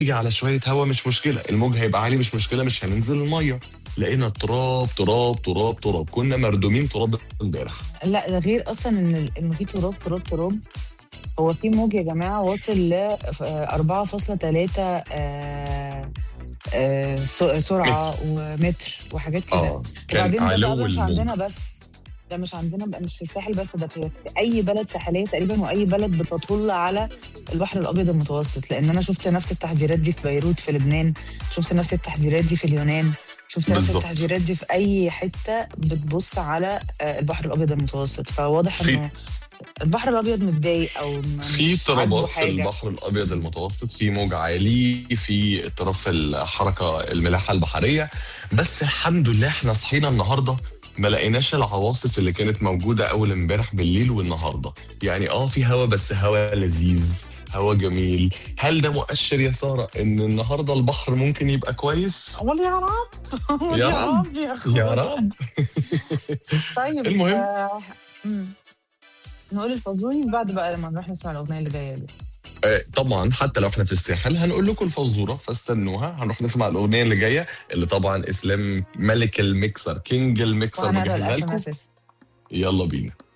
على شويه هوا مش مشكله الموج هيبقى عالي مش مشكله مش هننزل الميه لقينا تراب تراب تراب تراب كنا مردومين تراب امبارح لا ده غير اصلا ان ال- انه في تراب تراب تراب هو في موج يا جماعه واصل ل 4.3 آه، آه، س- سرعه ومتر وحاجات كده اه كان وبعدين ده بقى علو مش الموج عندنا بس ده مش عندنا بقى مش في الساحل بس ده في في اي بلد ساحليه تقريبا واي بلد بتطل على البحر الابيض المتوسط لان انا شفت نفس التحذيرات دي في بيروت في لبنان شفت نفس التحذيرات دي في اليونان شفت نفس بالظبط. التحذيرات دي في اي حته بتبص على آه، البحر الابيض المتوسط فواضح في- انه البحر الابيض متضايق او م- في مش عاجبه اضطرابات في حاجة. البحر الابيض المتوسط في موج عالي في اضطراب في الحركه الملاحه البحريه بس الحمد لله احنا صحينا النهارده ما لقيناش العواصف اللي كانت موجوده اول امبارح بالليل والنهارده يعني اه في هوا بس هوا لذيذ هوا جميل هل ده مؤشر يا ساره ان النهارده البحر ممكن يبقى كويس قول يا رب قول يا يا رب. رب يا اخويا يا رب طيب المهم. آه، مم. نقول الفازوريز بعد بقى لما نروح نسمع الاغنيه اللي جايه دي آه، طبعا حتى لو احنا في الساحل هنقول لكم الفزوره فاستنوها هنروح نسمع الاغنيه اللي جايه اللي طبعا اسلام ملك الميكسر كينج الميكسر وهنقرا مجهزها الاس ام لكم اس يلا بينا